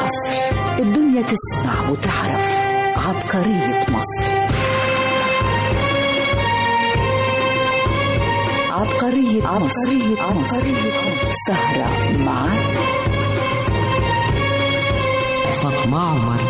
مصر الدنيا تسمع وتعرف عبقرية مصر عبقرية مصر عبقرية سهرة مع فاطمة عمر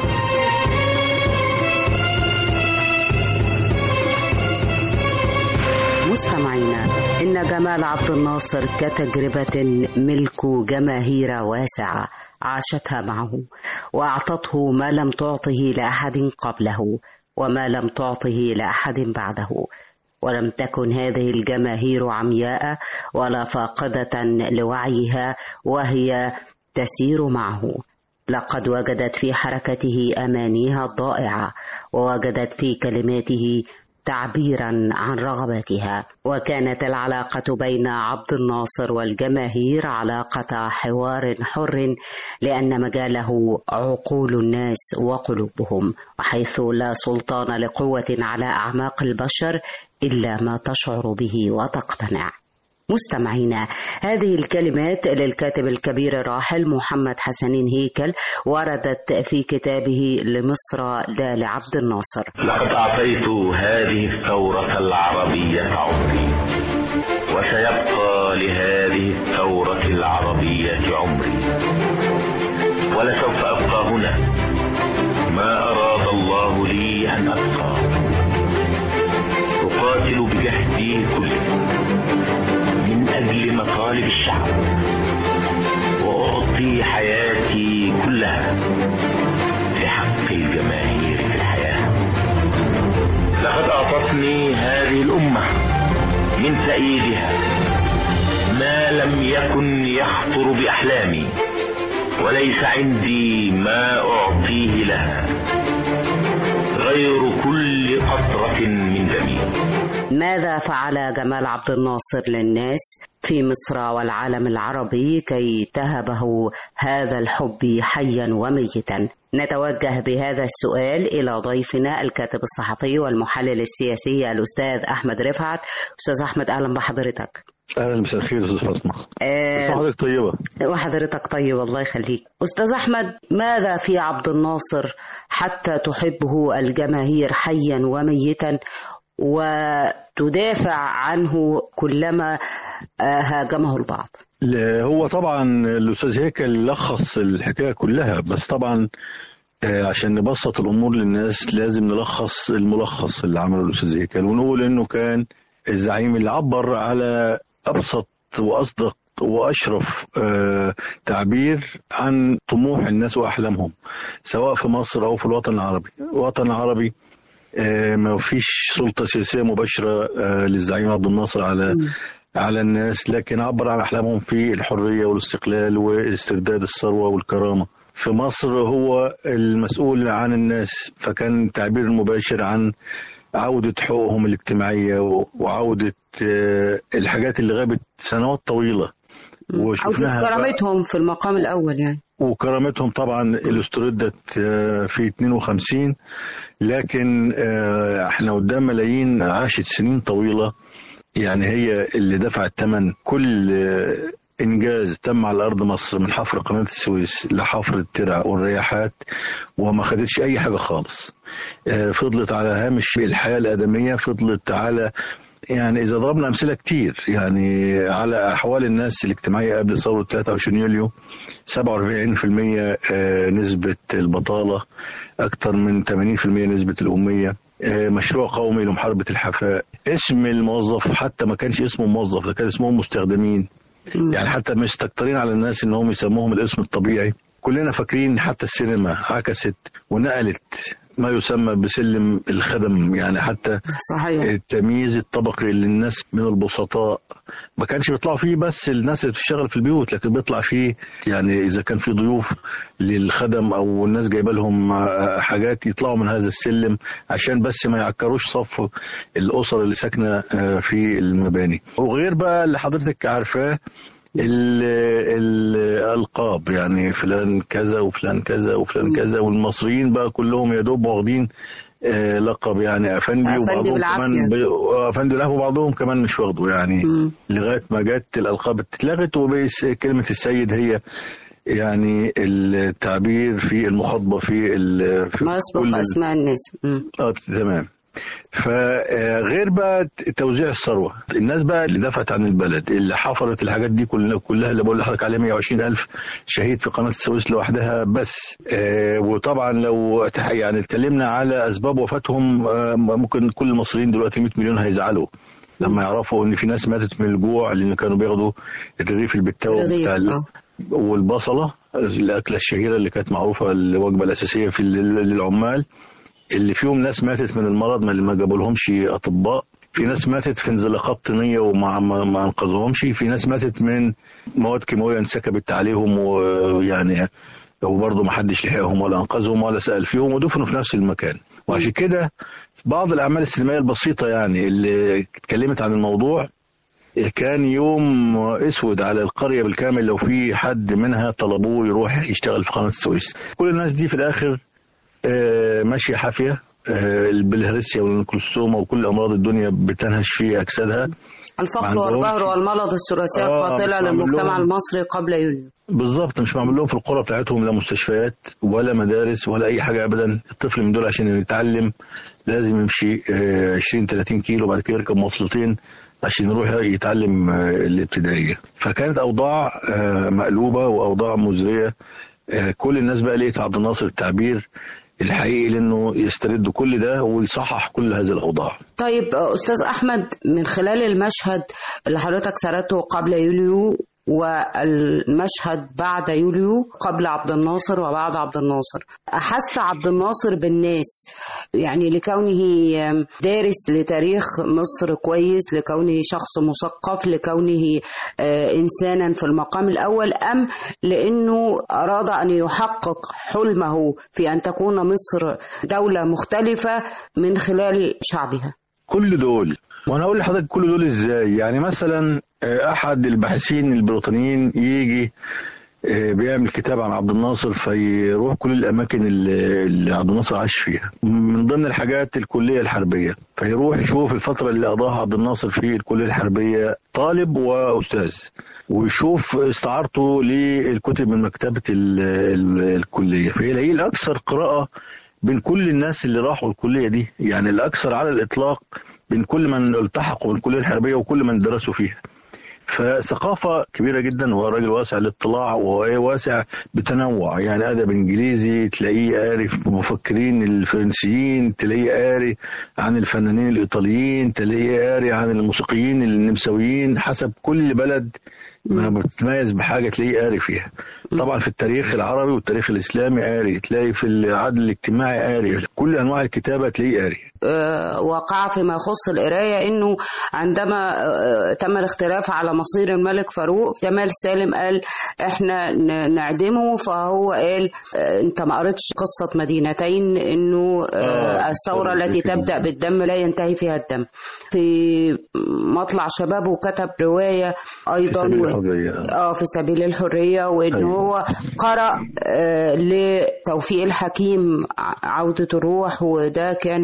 مستمعينا إن جمال عبد الناصر كتجربة ملك جماهير واسعة عاشتها معه وأعطته ما لم تعطه لأحد قبله وما لم تعطه لأحد بعده ولم تكن هذه الجماهير عمياء ولا فاقدة لوعيها وهي تسير معه لقد وجدت في حركته أمانيها الضائعة ووجدت في كلماته تعبيرا عن رغباتها وكانت العلاقة بين عبد الناصر والجماهير علاقة حوار حر لأن مجاله عقول الناس وقلوبهم وحيث لا سلطان لقوة على أعماق البشر إلا ما تشعر به وتقتنع مستمعينا هذه الكلمات للكاتب الكبير الراحل محمد حسنين هيكل وردت في كتابه لمصر لا لعبد الناصر لقد أعطيت هذه الثورة العربية عمري وسيبقى لهذه الثورة العربية عمري ولسوف أبقى هنا ما أراد الله لي أن أبقى أقاتل بجهدي كله من أجل مطالب الشعب وأعطي حياتي كلها لحق الجماهير في الحياة لقد أعطتني هذه الأمة من تأييدها ما لم يكن يخطر بأحلامي وليس عندي ما أعطيه لها غير كل قطرة من دمي ماذا فعل جمال عبد الناصر للناس في مصر والعالم العربي كي تهبه هذا الحب حيا وميتا نتوجه بهذا السؤال إلى ضيفنا الكاتب الصحفي والمحلل السياسي الأستاذ أحمد رفعت أستاذ أحمد أهلا بحضرتك اهلا مساء الخير استاذ فاطمه آه حضرتك طيبه وحضرتك طيب الله يخليك أستاذ أحمد ماذا في عبد الناصر حتى تحبه الجماهير حيا وميتا وتدافع عنه كلما هاجمه البعض ل- هو طبعا الاستاذ هيكل لخص الحكايه كلها بس طبعا آه، عشان نبسط الامور للناس لازم نلخص الملخص اللي عمله الاستاذ هيكل ونقول انه كان الزعيم اللي عبر على ابسط واصدق واشرف آه، تعبير عن طموح الناس واحلامهم سواء في مصر او في الوطن العربي الوطن العربي آه، ما فيش سلطه سياسيه مباشره آه، للزعيم عبد الناصر على على الناس لكن عبر عن احلامهم في الحريه والاستقلال واسترداد الثروه والكرامه في مصر هو المسؤول عن الناس فكان التعبير المباشر عن عودة حقوقهم الاجتماعية و- وعودة آه، الحاجات اللي غابت سنوات طويلة عودة وشفناها بقى- كرامتهم في المقام الأول يعني وكرامتهم طبعا اللي استردت آه، في 52 لكن آه، احنا قدام ملايين عاشت سنين طويلة يعني هي اللي دفعت ثمن كل آه، انجاز تم على ارض مصر من حفر قناه السويس لحفر الترع والرياحات وما خدتش اي حاجه خالص آه، فضلت على هامش الحياه الادميه فضلت على يعني اذا ضربنا امثله كتير يعني على احوال الناس الاجتماعيه قبل ثوره 23 يوليو 47% آه، نسبه البطاله اكثر من 80% نسبه الاميه آه، مشروع قومي لمحاربه الحفاء اسم الموظف حتى ما كانش اسمه موظف ده كان اسمهم مستخدمين يعني حتى مستكترين على الناس انهم يسموهم الاسم الطبيعي كلنا فاكرين حتى السينما عكست ونقلت ما يسمى بسلم الخدم يعني حتى صحيح التمييز الطبقي للناس من البسطاء ما كانش بيطلعوا فيه بس الناس اللي بتشتغل في البيوت لكن بيطلع فيه يعني اذا كان في ضيوف للخدم او الناس جايبه لهم آه، حاجات يطلعوا من هذا السلم عشان بس ما يعكروش صف الاسر اللي ساكنه آه، في المباني وغير بقى اللي حضرتك عارفاه ال- الالقاب يعني فلان كذا وفلان كذا وفلان كذا والمصريين بقى كلهم يا دوب واخدين آه، لقب يعني افندي أفندي وبعضهم بالعافية. كمان بي- افندي له وبعضهم كمان مش واخده يعني مم. لغايه ما جت الالقاب اتلغت وبس كلمه السيد هي يعني التعبير في المخاطبه في ال- في ما يسبق كل ال- اسماء الناس مم. اه تمام فغير بقى توزيع الثروه الناس بقى اللي دفعت عن البلد اللي حفرت الحاجات دي كلها كلها اللي بقول لحضرتك عليها 120 الف شهيد في قناه السويس لوحدها بس آه وطبعا لو تح- يعني اتكلمنا على اسباب وفاتهم آه ممكن كل المصريين دلوقتي 100 مليون هيزعلوا لما يعرفوا ان في ناس ماتت من الجوع لان كانوا بياخدوا الرغيف البتاوي الرغيف، بتاع ال- آه. والبصله الاكله الشهيره اللي كانت معروفه الوجبه الاساسيه في ال- للعمال اللي فيهم ناس ماتت من المرض ما اللي ما جابولهمش اطباء في ناس ماتت في انزلاقات طينيه وما ما ما انقذوهمش في ناس ماتت من مواد كيماويه انسكبت عليهم ويعني وبرضه ما حدش لحقهم ولا انقذهم ولا سال فيهم ودفنوا في نفس المكان وعشان كده بعض الاعمال السينمائيه البسيطه يعني اللي اتكلمت عن الموضوع كان يوم اسود على القريه بالكامل لو في حد منها طلبوه يروح يشتغل في قناه السويس كل الناس دي في الاخر آه، ماشيه حافيه آه، بالهرسيا والكلثومه وكل امراض الدنيا بتنهش في اجسادها الفقر ما عندهمش- والقهر والمرض الثلاثيه آه، القاتله مش معمول للمجتمع لهم. المصري قبل يوليو بالظبط مش معمول لهم في القرى بتاعتهم لا مستشفيات ولا مدارس ولا اي حاجه ابدا الطفل من دول عشان يتعلم لازم يمشي آه، 20 30 كيلو بعد كده يركب مواصلتين عشان يروح يتعلم آه، الابتدائيه فكانت اوضاع آه، مقلوبه واوضاع مزريه آه، كل الناس بقى لقيت عبد الناصر التعبير الحقيقي لانه يسترد كل ده ويصحح كل هذه الاوضاع طيب آه، استاذ احمد من خلال المشهد اللي حضرتك سردته قبل يوليو والمشهد بعد يوليو قبل عبد الناصر وبعد عبد الناصر أحس عبد الناصر بالناس يعني لكونه دارس لتاريخ مصر كويس لكونه شخص مثقف لكونه آه، إنسانا في المقام الأول أم لأنه أراد أن يحقق حلمه في أن تكون مصر دولة مختلفة من خلال شعبها كل دول وانا اقول لحضرتك كل دول ازاي يعني مثلا آه، احد الباحثين البريطانيين يجي آه، بيعمل كتاب عن عبد الناصر فيروح كل الاماكن اللي اللي عبد الناصر عاش فيها من ضمن الحاجات الكليه الحربيه فيروح يشوف الفتره اللي قضاها عبد الناصر في الكليه الحربيه طالب واستاذ ويشوف استعارته للكتب من مكتبه ال- ال- الكليه فيلاقيه الاكثر قراءه بين كل الناس اللي راحوا الكليه دي يعني الاكثر على الاطلاق بين كل من التحقوا بالكليه الحربيه وكل من درسوا فيها فثقافة كبيرة جدا وهو راجل واسع الاطلاع وواسع بتنوع يعني أدب إنجليزي تلاقيه قاري في مفكرين الفرنسيين تلاقيه قاري عن الفنانين الإيطاليين تلاقيه قاري عن الموسيقيين النمساويين حسب كل بلد ما بتتميز بحاجة تلاقيه قاري فيها طبعا في التاريخ العربي والتاريخ الإسلامي قاري تلاقي في العدل الاجتماعي قاري كل أنواع الكتابة تلاقيه قاري آه، وقع فيما يخص القراية انه عندما آه، تم الاختلاف على مصير الملك فاروق جمال سالم قال احنا ن- نعدمه فهو قال آه، انت ما قريتش قصة مدينتين انه آه، آه، الثورة بالظبط التي كده. تبدأ بالدم لا ينتهي فيها الدم في مطلع شبابه كتب رواية ايضا سبيل و- الحرية. اه في سبيل الحرية وان أيوة. هو قرأ آه، لتوفيق الحكيم ع- عودة الروح وده كان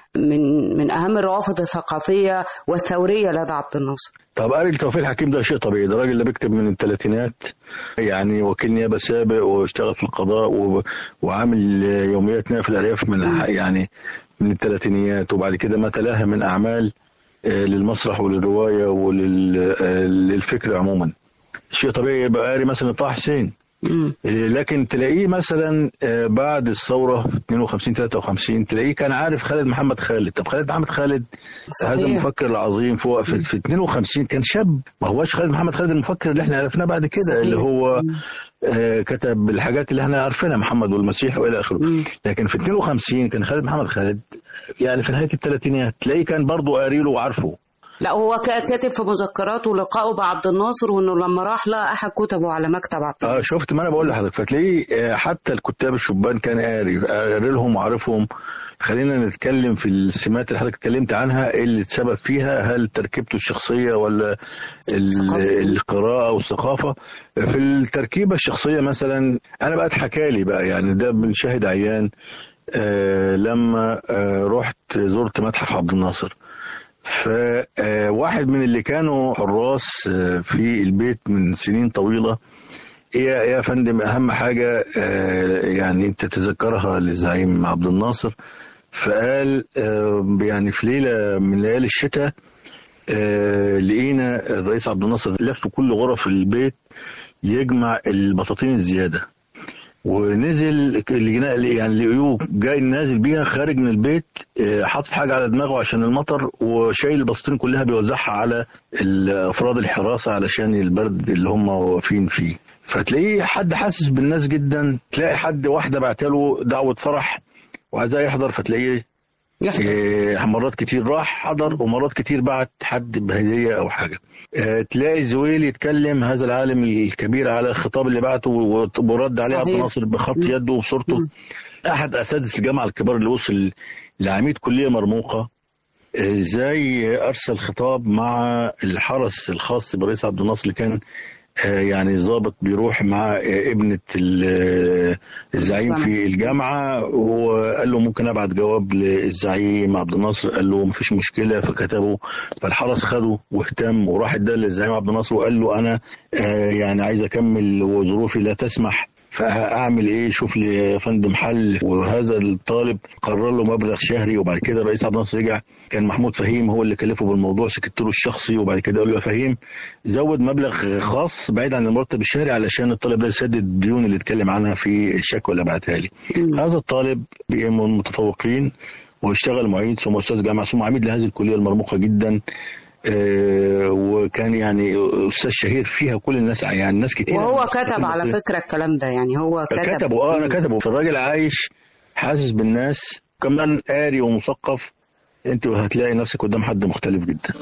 من من اهم الروافد الثقافيه والثوريه لدى عبد الناصر. طب قال توفيق الحكيم ده شيء طبيعي ده راجل اللي بيكتب من الثلاثينات يعني وكيل نيابه سابق واشتغل في القضاء و... وعامل يوميات نائب في الارياف من يعني من الثلاثينيات وبعد كده ما تلاها من اعمال آه، للمسرح وللروايه وللفكر عموما شيء طبيعي يبقى قاري مثلا طه حسين مم. لكن تلاقيه مثلا آه، بعد الثوره 52 53 تلاقيه كان عارف خالد محمد خالد طب خالد محمد خالد صحيح. هذا المفكر العظيم في وقت- في 52 كان شاب ما هوش خالد محمد خالد المفكر اللي احنا عرفناه بعد كده صحيح. اللي هو آه، كتب الحاجات اللي احنا عارفينها محمد والمسيح والى اخره مم. لكن في 52 كان خالد محمد خالد يعني في نهايه الثلاثينات تلاقيه كان برضه قاري له وعارفه لا هو كا- كاتب في مذكراته لقائه بعبد الناصر وانه لما راح لقى احد كتبه على مكتب عبد اه الناصر. شفت ما انا بقول لحضرتك فتلاقيه آه، حتى الكتاب الشبان كان قاري قاري لهم وعارفهم خلينا نتكلم في السمات اللي حضرتك اتكلمت عنها اللي السبب فيها هل تركيبته الشخصيه ولا ال- ثقافته. القراءه والثقافه في التركيبه الشخصيه مثلا انا بقى اتحكى لي بقى يعني ده بنشاهد عيان آه لما آه رحت زرت متحف عبد الناصر فواحد من اللي كانوا حراس آه، في البيت من سنين طويله هي يا فندم اهم حاجه آه، يعني انت تذكرها للزعيم عبد الناصر فقال آه، يعني في ليله من ليالي الشتاء آه، لقينا الرئيس عبد الناصر لف كل غرف البيت يجمع البساطين الزياده ونزل لجنا- يعني لقيوه جاي نازل بيها خارج من البيت آه، حاطط حاجه على دماغه عشان المطر وشايل البساطين كلها بيوزعها على ال- افراد الحراسه علشان البرد اللي هم واقفين فيه فتلاقيه حد حاسس بالناس جدا تلاقي حد واحده بعتله دعوه فرح وعايزاه يحضر فتلاقيه يحضر إيه، مرات كتير راح حضر ومرات كتير بعت حد بهديه او حاجه آه، تلاقي زويل يتكلم هذا العالم الكبير على الخطاب اللي بعته وت- ورد عليه عبد صحيح. الناصر بخط يده وبصورته احد اساتذه الجامعه الكبار اللي وصل لعميد كليه مرموقه آه، ازاي ارسل خطاب مع الحرس الخاص بالرئيس عبد الناصر اللي كان آه، يعني ضابط بيروح مع آه، ابنة ال- آه، الزعيم في الجامعة وقال له ممكن ابعت جواب للزعيم عبد الناصر قال له مفيش مشكلة فكتبه فالحرس خده واهتم وراح اداه للزعيم عبد الناصر وقال له انا آه، يعني عايز اكمل وظروفي لا تسمح فاعمل ايه شوف لي يا فندم حل وهذا الطالب قرر له مبلغ شهري وبعد كده الرئيس عبد الناصر رجع كان محمود فهيم هو اللي كلفه بالموضوع سكرتيره الشخصي وبعد كده قال له يا فهيم زود مبلغ خاص بعيد عن المرتب الشهري علشان الطالب ده يسدد الديون اللي اتكلم عنها في الشكوى اللي بعتها لي هذا الطالب بقى من المتفوقين واشتغل معيد ثم استاذ جامعه ثم عميد لهذه الكليه المرموقه جدا آه، وكان يعني استاذ شهير فيها كل الناس يعني ناس كتير وهو كتب على فكرة الكلام ده يعني هو كتب كتبه اه انا كتبه فالراجل عايش حاسس بالناس كمان قاري ومثقف انت هتلاقي نفسك قدام حد مختلف جدا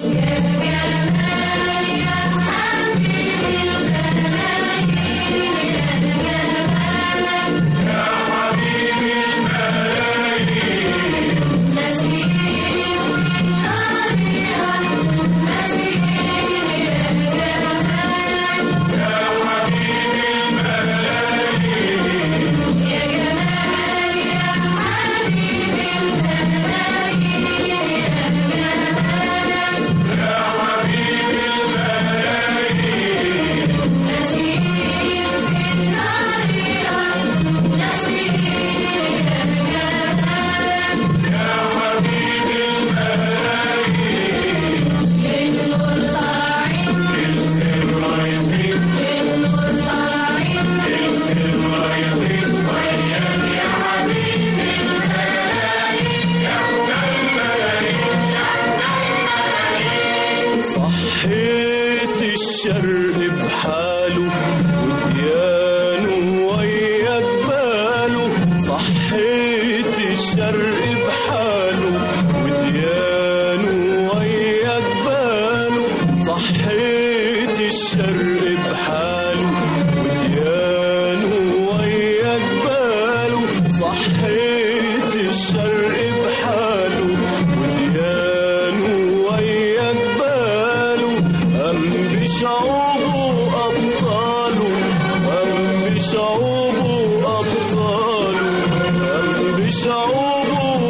صحيت الشرق بحاله وديانه ويا جباله صحيت الشرق بحاله وديانه ويا جباله صحيت الشرق بحاله وديانه ويا جباله صحيت الشرق بحاله وديانه ويا جباله أم بشعوبه أبطاله أم بشعوبه أبطاله أم بشعوبه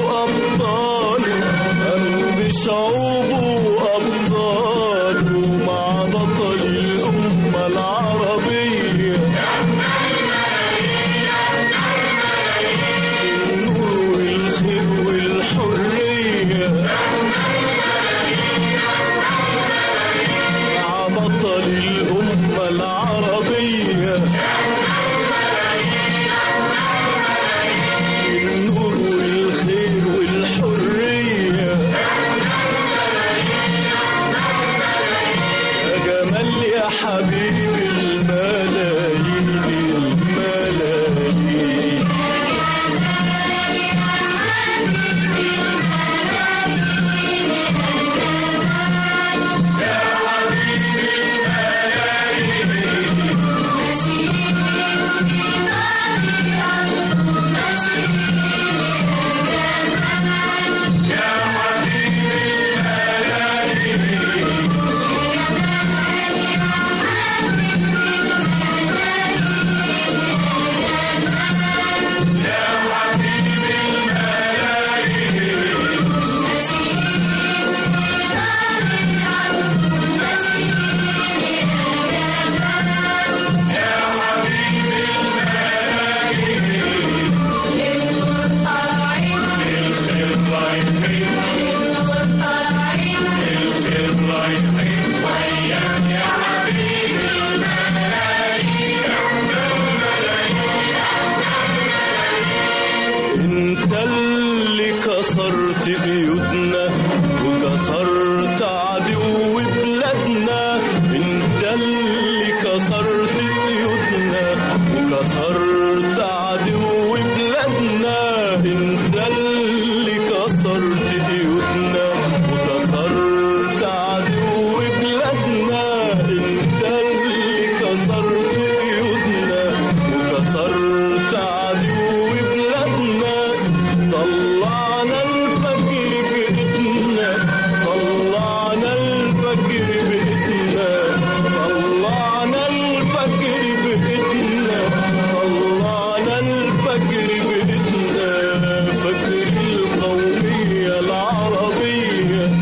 انت اللي كسرت قيودنا وكسرت عدو بلادنا انت اللي كسرت قيودنا وكسرت عدو بلادنا انت اللي كسرت قيودنا وكسرت عدو بلادنا انت اللي كسرت قيودنا وكسرت عدو بلادنا طلعنا الفجر بإيدنا طلعنا الفجر بإيدنا طلعنا الفجر بإيدنا طلعنا الفجر بإيدنا فجر القومية العربية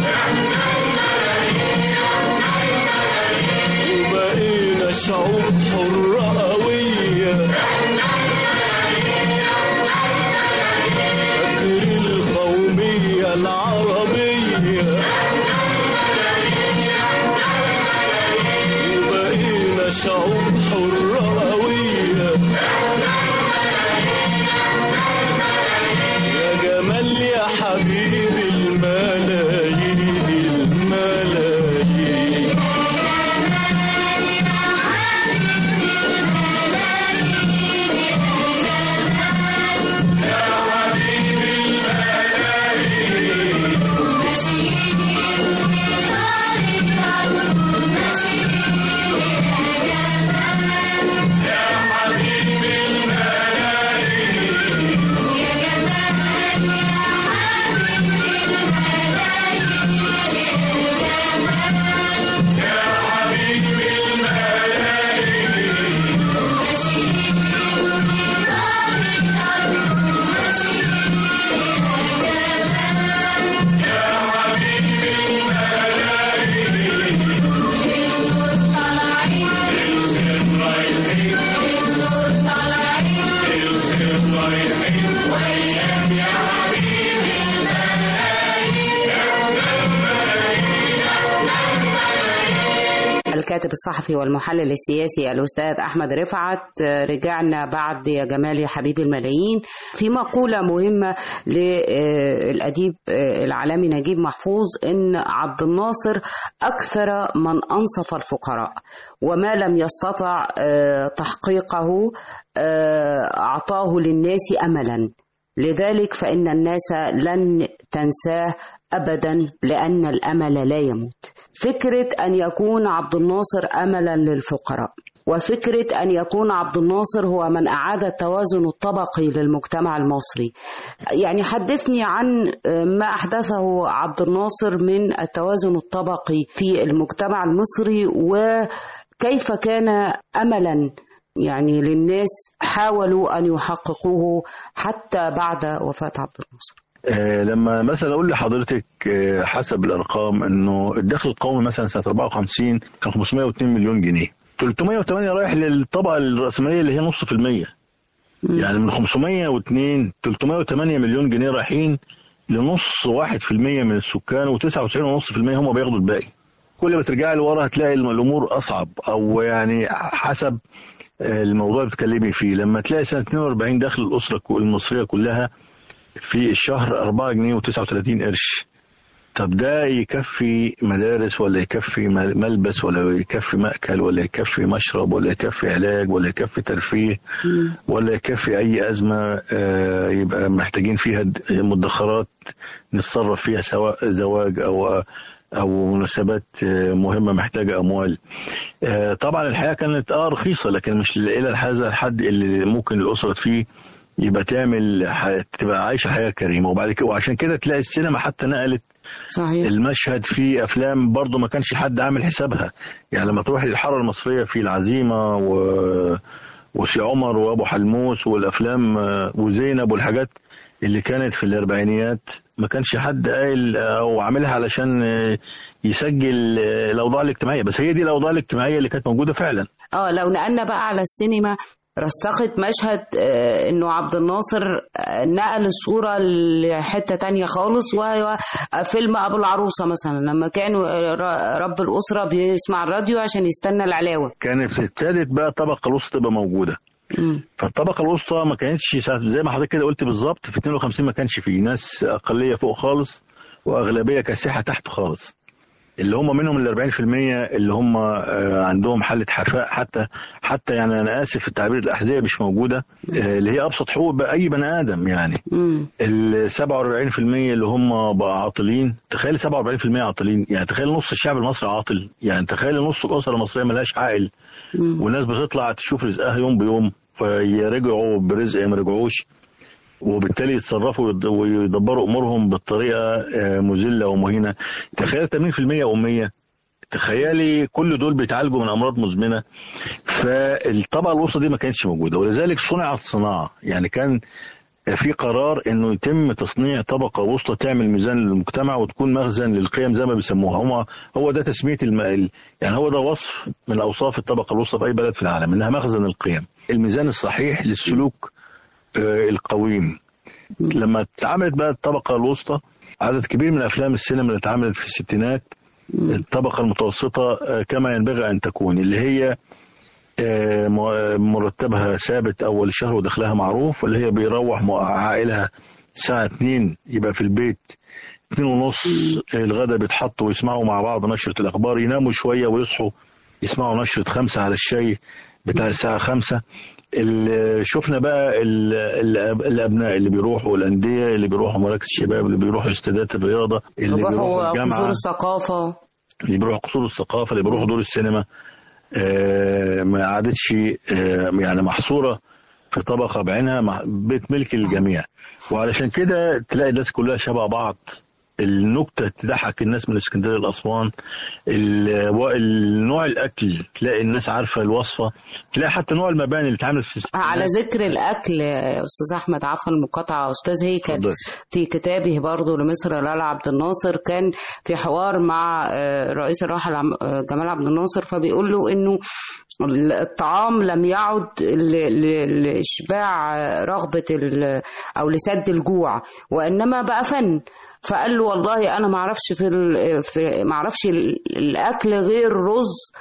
وبقينا شعوب حرة قوية فجر القومية العربية وبقينا شعوب حرة قوية يا جمال يا حبيبي الملايين الملايين الكاتب الصحفي والمحلل السياسي الأستاذ أحمد رفعت رجعنا بعد يا جمال يا حبيبي الملايين في مقولة مهمة للأديب العالمي نجيب محفوظ إن عبد الناصر أكثر من أنصف الفقراء وما لم يستطع تحقيقه أعطاه للناس أملا لذلك فإن الناس لن تنساه ابدا لان الامل لا يموت فكره ان يكون عبد الناصر املا للفقراء وفكره ان يكون عبد الناصر هو من اعاد التوازن الطبقي للمجتمع المصري يعني حدثني عن ما احدثه عبد الناصر من التوازن الطبقي في المجتمع المصري وكيف كان املا يعني للناس حاولوا ان يحققوه حتى بعد وفاه عبد الناصر آه، لما مثلا اقول لحضرتك آه، حسب الارقام انه الدخل القومي مثلا سنه 54 كان 502 مليون جنيه 308 رايح للطبقه الراسماليه اللي هي نص في المية يعني من 502 308 مليون جنيه رايحين لنص واحد في المية من السكان و99.5% هم بياخدوا الباقي كل ما ترجعي لورا هتلاقي الامور اصعب او يعني حسب الموضوع اللي بتتكلمي فيه لما تلاقي سنه 42 دخل الاسره المصريه كلها في الشهر 4 جنيه و39 قرش طب ده يكفي مدارس ولا يكفي ملبس ولا يكفي مأكل ولا يكفي مشرب ولا يكفي علاج ولا يكفي ترفيه ولا يكفي أي أزمة يبقى محتاجين فيها مدخرات نتصرف فيها سواء زواج أو او مناسبات مهمه محتاجه اموال. طبعا الحياه كانت اه رخيصه لكن مش الى هذا الحد اللي ممكن الاسره فيه يبقى تعمل تبقى عايشه حياه كريمه وبعد كده وعشان كده تلاقي السينما حتى نقلت صحيح المشهد في افلام برضه ما كانش حد عامل حسابها يعني لما تروح للحاره المصريه في العزيمه و وسي عمر وابو حلموس والافلام وزينب والحاجات اللي كانت في الاربعينيات ما كانش حد قايل او عاملها علشان يسجل الاوضاع الاجتماعيه بس هي دي الاوضاع الاجتماعيه اللي كانت موجوده فعلا اه لو نقلنا بقى على السينما رسخت مشهد آه، انه عبد الناصر آه، نقل الصورة لحتة تانية خالص وهو فيلم ابو العروسة مثلا لما كانوا آه، ر- رب الاسرة بيسمع الراديو عشان يستنى العلاوة كانت ابتدت بقى الطبقه الوسطى تبقى موجوده مم. فالطبقه الوسطى ما كانتش ساعة زي ما حضرتك كده قلت بالظبط في 52 ما كانش فيه ناس اقليه فوق خالص واغلبيه كاسحه تحت خالص اللي هم منهم ال 40% اللي هم آه، عندهم حاله حفاء حتى حتى يعني انا اسف في التعبير الاحذيه مش موجوده آه، اللي هي ابسط حقوق بقى اي بني ادم يعني مم. ال 47% اللي هم بقى عاطلين تخيل 47% عاطلين يعني تخيل نص الشعب المصري عاطل يعني تخيل نص الاسره المصريه ملهاش عائل مم. والناس بتطلع تشوف رزقها يوم بيوم فيرجعوا برزق ما رجعوش وبالتالي يتصرفوا ويد- ويدبروا امورهم بالطريقه آه، مذله ومهينه تخيل 80% اميه تخيلي كل دول بيتعالجوا من امراض مزمنه فالطبقه الوسطى دي ما كانتش موجوده ولذلك صنعت صناعه يعني كان في قرار انه يتم تصنيع طبقه وسطى تعمل ميزان للمجتمع وتكون مخزن للقيم زي ما بيسموها هم هو ده تسميه الم... ال- يعني هو ده وصف من اوصاف الطبقه الوسطى في اي بلد في العالم انها مخزن القيم الميزان الصحيح للسلوك آه، القويم لما اتعملت بقى الطبقه الوسطى عدد كبير من افلام السينما اللي اتعملت في الستينات الطبقه المتوسطه آه، كما ينبغي ان تكون اللي هي آه، م- مرتبها ثابت اول الشهر ودخلها معروف واللي هي بيروح مع عائلها الساعه 2 يبقى في البيت اتنين ونص الغدا بيتحطوا ويسمعوا مع بعض نشرة الأخبار يناموا شوية ويصحوا يسمعوا نشرة خمسة على الشاي بتاع الساعة خمسة ال- شفنا بقى ال- ال- الأبناء اللي بيروحوا الأندية اللي بيروحوا مراكز الشباب اللي بيروحوا استادات الرياضة اللي بيروحوا بيروحوا الجامعة قصور الثقافة اللي بيروحوا قصور الثقافه اللي بيروحوا دور السينما آه، ما عادتش آه، يعني محصوره في طبقه بعينها مع- بيت ملك للجميع وعلشان كده تلاقي الناس كلها شبه بعض النكته تضحك الناس من اسكندريه لاسوان ال- و- النوع الاكل تلاقي الناس عارفه الوصفه تلاقي حتى نوع المباني اللي اتعملت في على ذكر الأكل يا أستاذ أحمد عفوا المقاطعة أستاذ هيكل اتفضل. في كتابه برضه لمصر لال عبد الناصر كان في حوار مع آه، الرئيس الراحل عم- آه، جمال عبد الناصر فبيقول له إنه الطعام لم يعد ل- ل- لإشباع رغبة ال- أو لسد الجوع وإنما بقى فن فقال له والله أنا ما أعرفش في, ال- في ما أعرفش ال- الأكل غير رز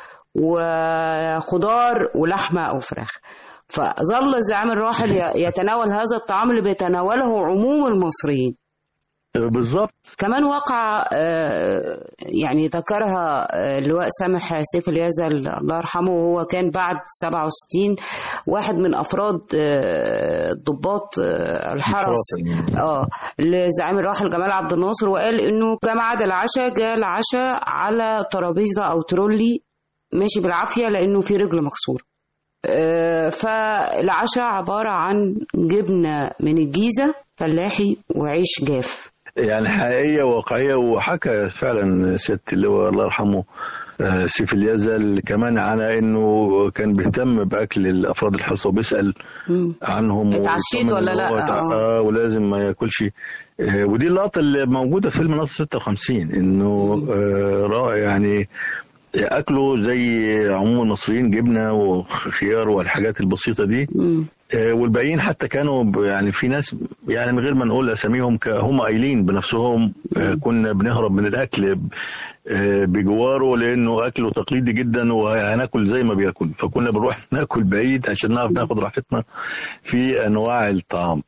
وخضار ولحمة أو فراخ فظل الزعيم الراحل ي- يتناول هذا الطعام اللي بيتناوله عموم المصريين بالظبط كمان وقع آه، يعني ذكرها آه، اللواء سامح سيف اليزل الله يرحمه وهو كان بعد 67 واحد من افراد آه، ضباط آه، الحرس اه لزعيم الراحل جمال عبد الناصر وقال انه كما عاد العشاء جاء العشاء على ترابيزه او ترولي ماشي بالعافيه لانه في رجل مكسوره آه، فالعشاء عباره عن جبنه من الجيزه فلاحي وعيش جاف يعني حقيقيه وواقعيه وحكى فعلا ست اللي هو الله يرحمه آه، سيف اليزل كمان على انه كان بيهتم باكل الافراد الحرس وبيسال مم. عنهم اتعشيت ويطمن ولا إن لا؟ هو آه. تع- اه ولازم ما ياكلش آه، ودي اللقطه اللي موجوده في فيلم نصر 56 انه آه، رائع يعني اكله زي عموم المصريين جبنه وخيار والحاجات البسيطه دي مم. آه، والباقيين حتى كانوا ب- يعني في ناس يعني من غير ما نقول اساميهم ك- هم قايلين بنفسهم آه، كنا بنهرب من الاكل ب- آه، بجواره لانه اكله تقليدي جدا وهناكل زي ما بياكل فكنا بنروح ناكل بعيد عشان نعرف ناخد راحتنا في انواع الطعام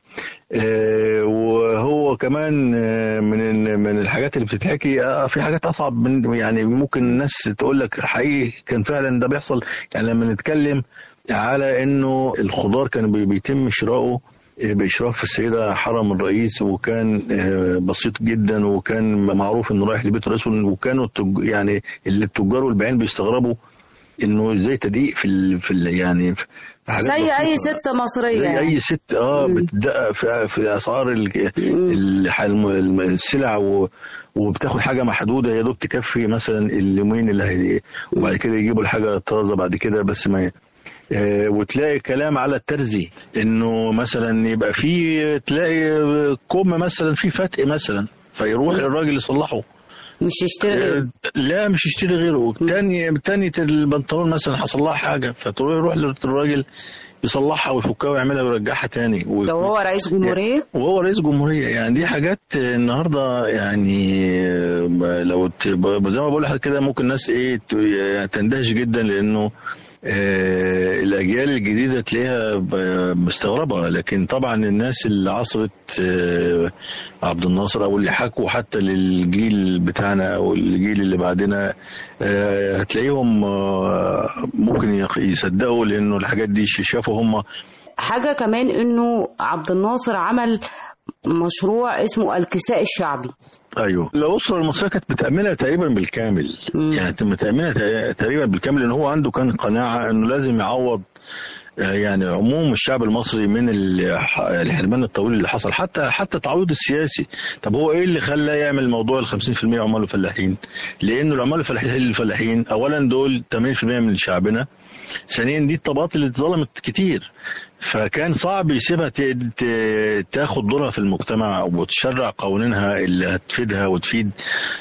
آه، وهو كمان آه، من ال- من الحاجات اللي بتتحكي آه، في حاجات اصعب من يعني ممكن الناس تقول لك حقيقي كان فعلا ده بيحصل يعني لما نتكلم على انه الخضار كان بي- بيتم شراؤه آه، باشراف السيده حرم الرئيس وكان آه، بسيط جدا وكان معروف انه رايح لبيت الرئيس وكانوا التج- يعني اللي التجار والبياعين بيستغربوا انه ازاي تدقيق في ال في ال يعني في حاجات زي اي بسيطة. ست مصريه زي يعني. اي ست اه مم. بتدقق في, في اسعار ال- مم. الح- الم- السلع و وبتاخد حاجه محدوده يا دوب تكفي مثلا اليومين اللي هي وبعد كده يجيبوا الحاجه طازه بعد كده بس ما ي- آه، وتلاقي كلام على الترزي انه مثلا يبقى في تلاقي كم مثلا في فتق مثلا فيروح الراجل يصلحه مش يشتري غيره لا مش يشتري غيره تاني تاني البنطلون مثلا حصل لها حاجه فتروح يروح للراجل يصلحها ويفكها ويعملها ويرجعها تاني و- لو هو رئيس جمهورية وهو رئيس جمهوريه يعني دي حاجات النهارده يعني لو ت- زي ما بقول لحضرتك كده ممكن الناس ايه ت- يعني تندهش جدا لانه آه، الاجيال الجديده تلاقيها ب- مستغربه لكن طبعا الناس اللي عصرت آه، عبد الناصر او اللي حكوا حتى للجيل بتاعنا او الجيل اللي بعدنا آه، هتلاقيهم آه، ممكن يق- يصدقوا لانه الحاجات دي شافوا هم حاجة كمان انه عبد الناصر عمل مشروع اسمه الكساء الشعبي ايوه الاسره المصريه كانت متامنه تقريبا بالكامل مم. يعني كانت متامنه تق- تقريبا بالكامل لان هو عنده كان قناعه انه لازم يعوض آه، يعني عموم الشعب المصري من الح- الحرمان الطويل اللي حصل حتى حتى التعويض السياسي طب هو ايه اللي خلاه يعمل موضوع ال 50% عمال وفلاحين لانه العمال الفلاحين الفلاحين اولا دول 80% من شعبنا ثانيا دي الطبقات اللي اتظلمت كتير فكان صعب يسيبها ت- ت- تاخد دورها في المجتمع وتشرع قوانينها اللي هتفيدها وتفيد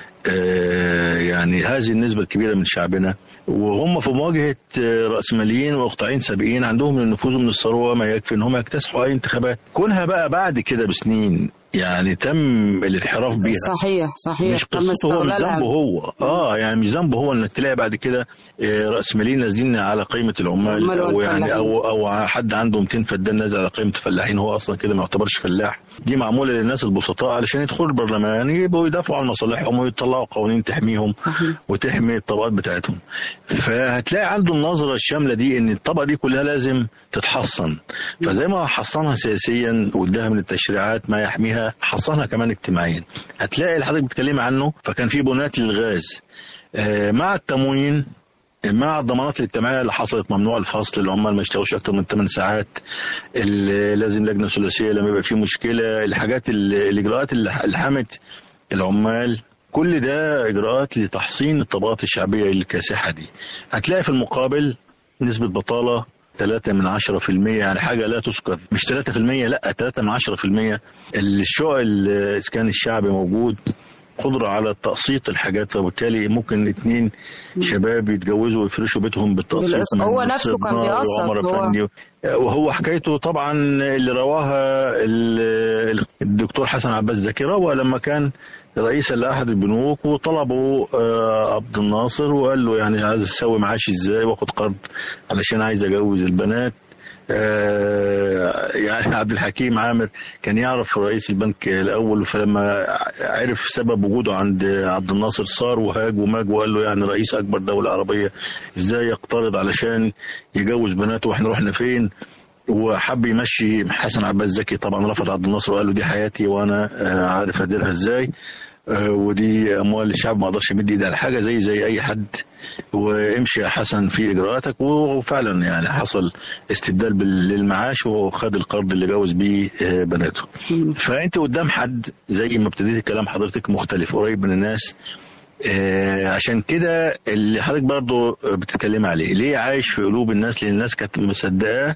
آه، يعني هذه النسبة الكبيرة من شعبنا وهم في مواجهة آه، رأسماليين وإقطاعين سابقين عندهم من النفوذ ومن الثروة ما يكفي إن هم يكتسحوا أي انتخابات كونها بقى بعد كده بسنين يعني تم الانحراف بيها صحيح صحيح مش تم قصته هو مش استغلالها. ذنبه هو اه يعني مش ذنبه هو انك تلاقي بعد كده آه، راسماليين نازلين على قيمه العمال العمال او يعني والفلاحين. او او حد عنده 200 فدان نازل على قيمه الفلاحين هو اصلا كده ما يعتبرش فلاح دي معموله للناس البسطاء علشان يدخلوا البرلمان يبقوا يدافعوا عن مصالحهم ويطلعوا قوانين تحميهم صحيح. وتحمي الطبقات بتاعتهم فهتلاقي عنده النظرة الشاملة دي ان الطبقة دي كلها لازم تتحصن فزي ما حصنها سياسيا واداها من التشريعات ما يحميها حصنها كمان اجتماعيا هتلاقي اللي حضرتك بتتكلم عنه فكان في بنات للغاز آه، مع التموين مع الضمانات الاجتماعيه اللي حصلت ممنوع الفصل العمال ما يشتغلوش اكتر من 8 ساعات ال- لازم لجنه ثلاثيه لما يبقى في مشكله الحاجات ال- الاجراءات اللي اللي حمت العمال كل ده اجراءات لتحصين الطبقات الشعبيه الكاسحه دي هتلاقي في المقابل نسبه بطاله 3 من 10% يعني حاجه لا تذكر مش 3% لا 3 من 10% الشقق الاسكان الشعبي موجود قدرة على تقسيط الحاجات فبالتالي ممكن اتنين شباب يتجوزوا ويفرشوا بيتهم بالتقسيط بالقسط. من هو نفسه كان الصبغة بيقسط. وعمر هو- أفندي. وهو حكايته طبعا اللي رواها ال- الدكتور حسن عباس زكي روى لما كان رئيسا لاحد البنوك وطلبوا آه، عبد الناصر وقال له يعني عايز اسوي معاشي ازاي واخد قرض علشان عايز اجوز البنات آه، يعني عبد الحكيم عامر كان يعرف رئيس البنك الاول فلما عرف سبب وجوده عند عبد الناصر صار وهاج وماج وقال له يعني رئيس اكبر دوله عربيه ازاي يقترض علشان يجوز بناته واحنا رحنا فين وحب يمشي حسن عباس زكي طبعا رفض عبد الناصر وقال له دي حياتي وانا آه، عارف اديرها ازاي آه، ودي اموال الشعب ما اقدرش امد ايدي على حاجه زي زي اي حد وامشي يا حسن في اجراءاتك وفعلا يعني حصل استبدال بال- للمعاش وخد القرض اللي جوز بيه آه، بناته فانت قدام حد زي ما ابتديت الكلام حضرتك مختلف قريب من الناس آه، عشان كده اللي حضرتك برضو بتتكلم عليه ليه عايش في قلوب الناس لان الناس كانت مصدقاه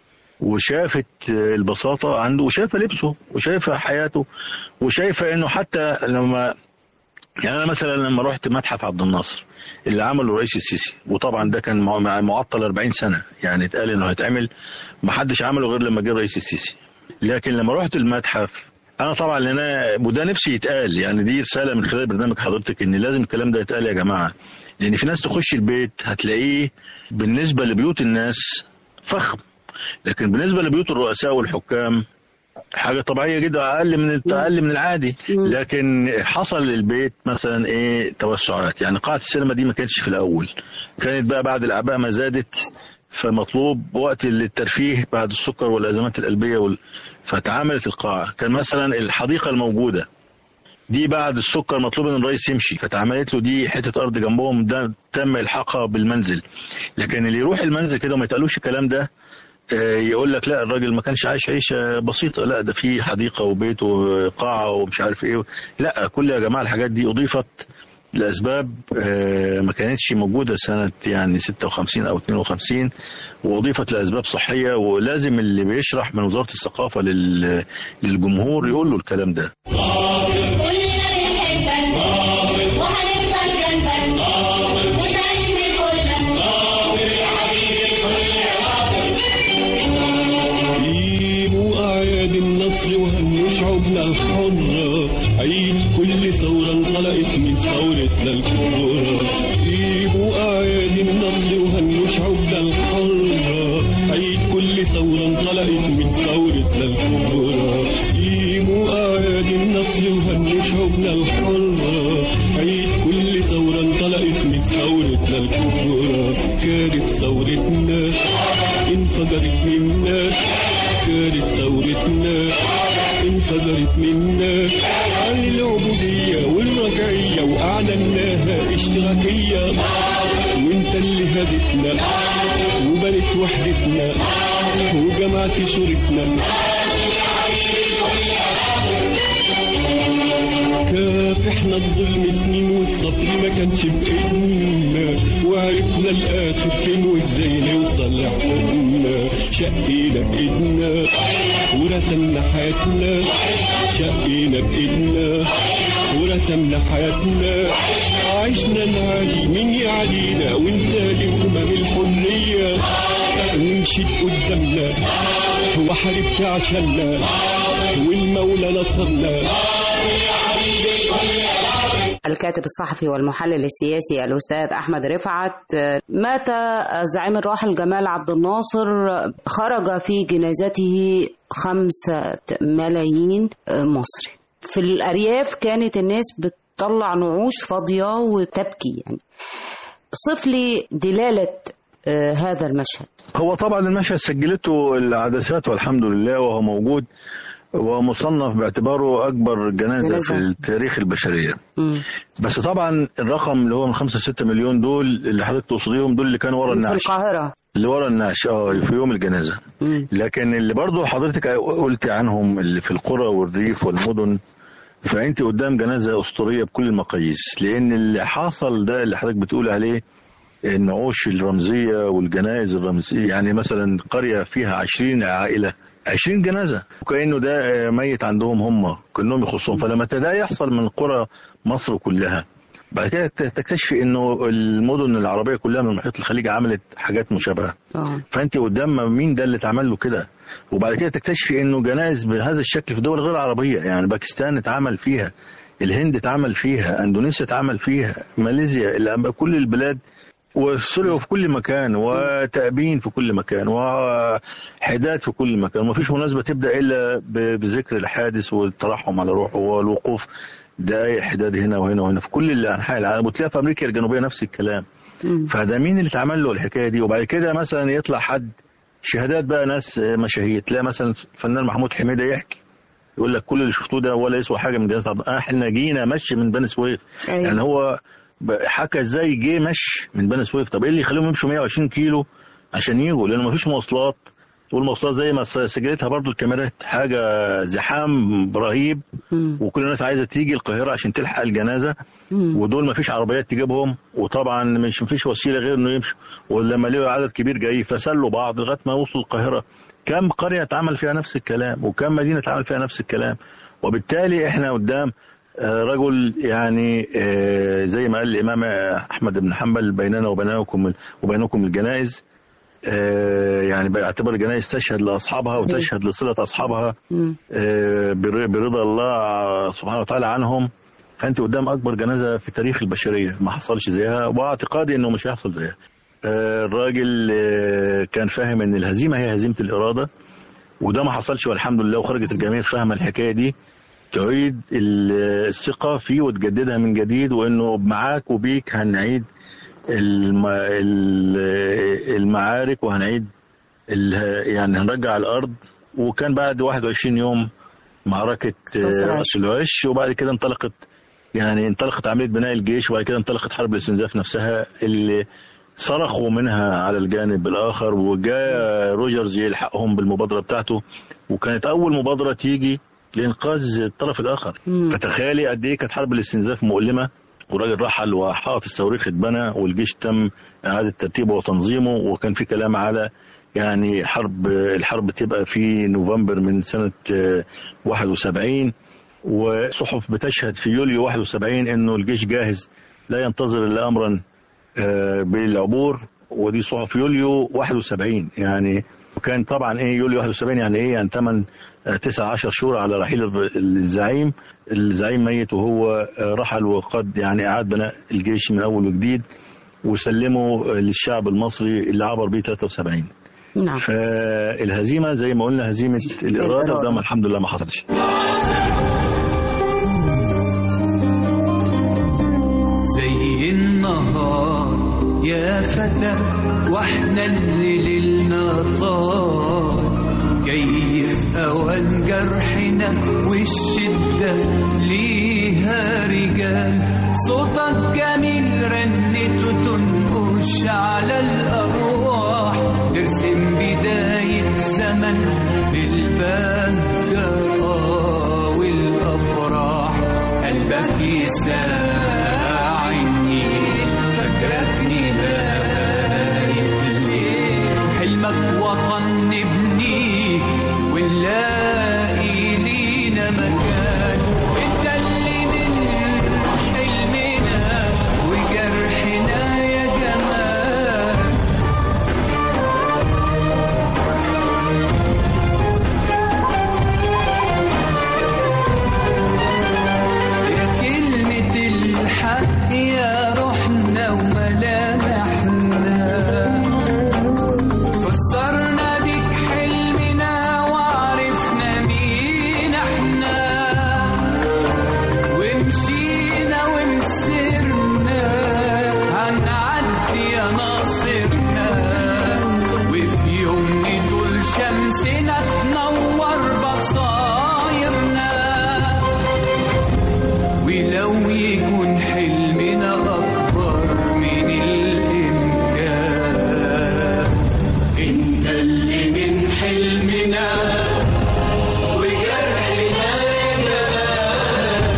وشافت البساطة عنده وشايفة لبسه وشايفة حياته وشايفة انه حتى لما يعني انا مثلا لما رحت متحف عبد الناصر اللي عمله الرئيس السيسي وطبعا ده كان مع- معطل 40 سنة يعني اتقال انه هيتعمل ما حدش عمله غير لما جه الرئيس السيسي لكن لما رحت المتحف انا طبعا لان أنا- وده نفسي يتقال يعني دي رساله من خلال برنامج حضرتك ان لازم الكلام ده يتقال يا جماعه لان في ناس تخش البيت هتلاقيه بالنسبه لبيوت الناس فخم لكن بالنسبه لبيوت الرؤساء والحكام حاجه طبيعيه جدا اقل من اقل من العادي لكن حصل للبيت مثلا ايه توسعات يعني قاعه السينما دي ما كانتش في الاول كانت بقى بعد الاعباء ما زادت فمطلوب وقت للترفيه بعد السكر والازمات القلبيه وال... فتعاملت القاعه كان مثلا الحديقه الموجوده دي بعد السكر مطلوب ان الرئيس يمشي فتعملت له دي حته ارض جنبهم ده تم الحاقها بالمنزل لكن اللي يروح المنزل كده وما يتقالوش الكلام ده آه، يقول لك لا الراجل ما كانش عايش عيشه بسيطه لا ده في حديقه وبيت وقاعه ومش عارف ايه لا كل يا جماعه الحاجات دي اضيفت لاسباب آه، ما كانتش موجوده سنه يعني 56 او 52 واضيفت لاسباب صحيه ولازم اللي بيشرح من وزاره الثقافه لل- للجمهور يقول له الكلام ده كلنا بنحبك انطلقت من ثورتنا الكبرى جيبوا أعياد النصر وهنوا شعوبنا الحرة عيد كل ثورة انطلقت من ثورتنا الكبرى جيبوا أعياد النصر وهنوا شعوبنا الحرة عيد كل ثورة انطلقت من ثورتنا الكبرى كانت ثورتنا انفجرت منا كانت ثورتنا انفجرت منا عن العبودية والرجعية وأعلناها اشتراكية وانت اللي هدتنا وبنت وحدتنا وجمعت صورتنا كافحنا الظلم سنين والصبر ما كانش بإيدنا وعرفنا الآخر فين وازاي نوصل لحلمنا شقينا بإيدنا ورسمنا حياتنا شقينا بإيدنا ورسمنا حياتنا عشنا العادي مين يعدينا ونسالم أمم الحرية ونمشي قدامنا وحاربت عشاننا والمولى نصرنا الكاتب الصحفي والمحلل السياسي الأستاذ أحمد رفعت مات الزعيم الراحل جمال عبد الناصر خرج في جنازته خمسة ملايين مصري في الأرياف كانت الناس بتطلع نعوش فاضية وتبكي يعني صف لي دلالة هذا المشهد هو طبعا المشهد سجلته العدسات والحمد لله وهو موجود ومصنف باعتباره اكبر جنازه, جنازة. في تاريخ البشريه مم. بس طبعا الرقم اللي هو من 5 6 مليون دول اللي حضرتك تقصديهم دول اللي كانوا ورا في النعش القاهرة اللي ورا النعش اه في يوم الجنازه مم. لكن اللي برضو حضرتك قلت عنهم اللي في القرى والريف والمدن فانت قدام جنازه اسطوريه بكل المقاييس لان اللي حصل ده اللي حضرتك بتقول عليه النعوش الرمزيه والجنائز الرمزيه يعني مثلا قريه فيها 20 عائله 20 جنازه وكانه ده ميت عندهم هم كانهم يخصهم فلما ده يحصل من قرى مصر كلها بعد كده تكتشفي انه المدن العربيه كلها من محيط الخليج عملت حاجات مشابهه اه فانت قدام مين ده اللي اتعمل له كده وبعد كده تكتشفي انه جنائز بهذا الشكل في دول غير عربيه يعني باكستان اتعمل فيها الهند اتعمل فيها اندونيسيا اتعمل فيها ماليزيا الأم- كل البلاد وسوريا في كل مكان وتأبين في كل مكان وحداد في كل مكان ومفيش مناسبة تبدأ إلا ب- بذكر الحادث والترحم على روحه والوقوف دقايق حداد هنا وهنا وهنا في كل أنحاء العالم وتلاقي في أمريكا الجنوبية نفس الكلام مم. فده مين اللي اتعمل له الحكايه دي وبعد كده مثلا يطلع حد شهادات بقى ناس مشاهير تلاقي مثلا الفنان محمود حميده يحكي يقول لك كل اللي شفتوه ده ولا يسوى حاجه من جهاز عبد احنا جينا مشي من بني سويف أيوة. يعني هو ب- حكى ازاي جه مشي من بني سويف طب ايه اللي يخليهم يمشوا 120 كيلو عشان يجوا لان مفيش مواصلات والمواصلات زي ما س- سجلتها برضو الكاميرات حاجه زحام رهيب مم. وكل الناس عايزه تيجي القاهره عشان تلحق الجنازه مم. ودول ما فيش عربيات تجيبهم وطبعا مش مفيش وسيله غير انه يمشوا ولما لقوا عدد كبير جاي فسلوا بعض لغايه ما وصلوا القاهره كم قريه اتعمل فيها نفس الكلام وكم مدينه اتعمل فيها نفس الكلام وبالتالي احنا قدام آه، رجل يعني آه، زي ما قال الامام احمد بن حنبل بيننا وبينكم وبينكم الجنائز آه، يعني بيعتبر الجنائز تشهد لاصحابها وتشهد لصله اصحابها مم. آه، بر- برضا الله سبحانه وتعالى عنهم فانت قدام اكبر جنازه في تاريخ البشريه ما حصلش زيها واعتقادي انه مش هيحصل زيها آه، الراجل آه، كان فاهم ان الهزيمه هي هزيمه الاراده وده ما حصلش والحمد لله وخرجت الجماهير فاهمه الحكايه دي تعيد ال- الثقه فيه وتجددها من جديد وانه معاك وبيك هنعيد الم- ال- المعارك وهنعيد ال- يعني هنرجع الارض وكان بعد 21 يوم معركه راس آه، العش. راس العش وبعد كده انطلقت يعني انطلقت عمليه بناء الجيش وبعد كده انطلقت حرب الاستنزاف نفسها اللي صرخوا منها على الجانب الاخر وجاء روجرز يلحقهم بالمبادره بتاعته وكانت اول مبادره تيجي لانقاذ الطرف الاخر مم. فتخيلي قد ايه كانت حرب الاستنزاف مؤلمه والراجل رحل وحائط الصواريخ اتبنى والجيش تم اعاده ترتيبه وتنظيمه وكان في كلام على يعني حرب الحرب تبقى في نوفمبر من سنه آه، 71 وصحف بتشهد في يوليو 71 انه الجيش جاهز لا ينتظر الا امرا آه، بالعبور ودي صحف يوليو 71 يعني وكان طبعا ايه يوليو 71 يعني ايه يعني 8 9 10 شهور على رحيل الر- الزعيم الزعيم ميت وهو آه، رحل وقد يعني اعاد بناء الجيش من اول وجديد وسلمه آه، للشعب المصري اللي عبر بيه 73 نعم فالهزيمه زي ما قلنا هزيمه الاراده الإرادة. وده ما الحمد لله ما حصلش زي النهار يا فتى واحنا اللي ليلنا طال جاي في اوان جرحنا والشدة ليها رجال صوتك جميل رنته تنقش على الارواح ترسم بداية زمن بالبهجة والافراح قلبك يساعدني فاكرك نهاية الليل حلمك وطن نبنيه ونلاقي لينا مكان انت اللي من حلمنا وجرحنا يا جمال يا كلمة الحق يا روحنا وملامحنا فسرنا بيك حلمنا وعرفنا مين احنا ومشينا ومسرنا هنعدي يا ناصرنا وفي يوم ندول شمسنا تنور بصايرنا ولو يكون حلمنا أكبر من الإمكان أنت اللي من حلمنا وجرحنا يا جمال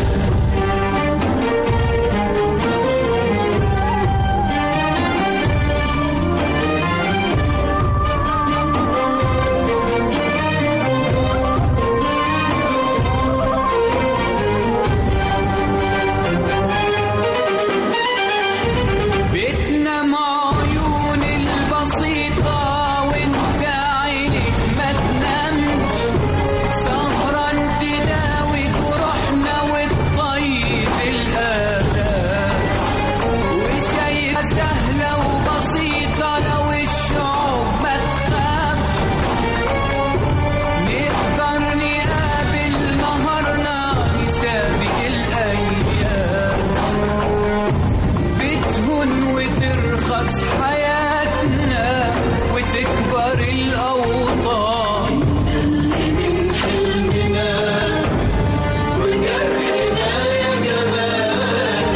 بيتنا مع عيون البسيطة وانت عينك ما تنامش سهران تداوي جروحنا وتطيب الآلام وشايفة سهلة وبسيطة لو الشعوب ما تخاف نقدر نقابل نهارنا نسابق الأيام بتهون وترخص حياتنا وتكبر الأوطان اللي من حلمنا وجرحنا يا جمال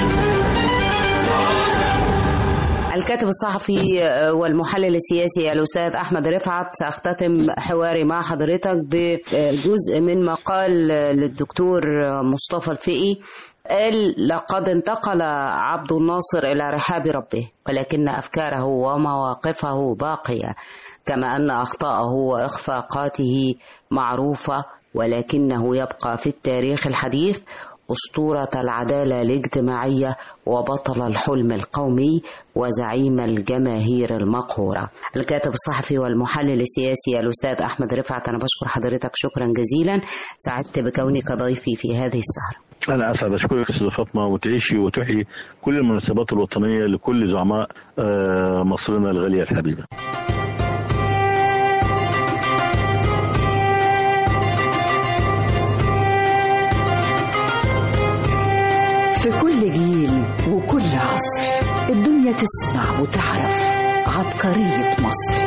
الكاتب الصحفي والمحلل السياسي الأستاذ أحمد رفعت سأختتم حواري مع حضرتك بجزء من مقال للدكتور مصطفى الفقي قال لقد انتقل عبد الناصر إلى رحاب ربه ولكن أفكاره ومواقفه باقية كما أن أخطاءه وإخفاقاته معروفة ولكنه يبقى في التاريخ الحديث أسطورة العدالة الاجتماعية وبطل الحلم القومي وزعيم الجماهير المقهورة الكاتب الصحفي والمحلل السياسي الأستاذ أحمد رفعت أنا بشكر حضرتك شكرا جزيلا سعدت بكونك ضيفي في هذه السهرة انا اسعد اشكرك استاذ فاطمه وتعيشي وتحيي كل المناسبات الوطنيه لكل زعماء آه، مصرنا الغاليه الحبيبه في كل جيل وكل عصر الدنيا تسمع وتعرف عبقرية مصر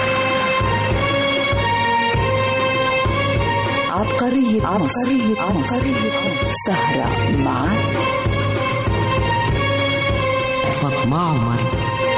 عبقرية عبقرية عبقرية سهرة مع فاطمة عمر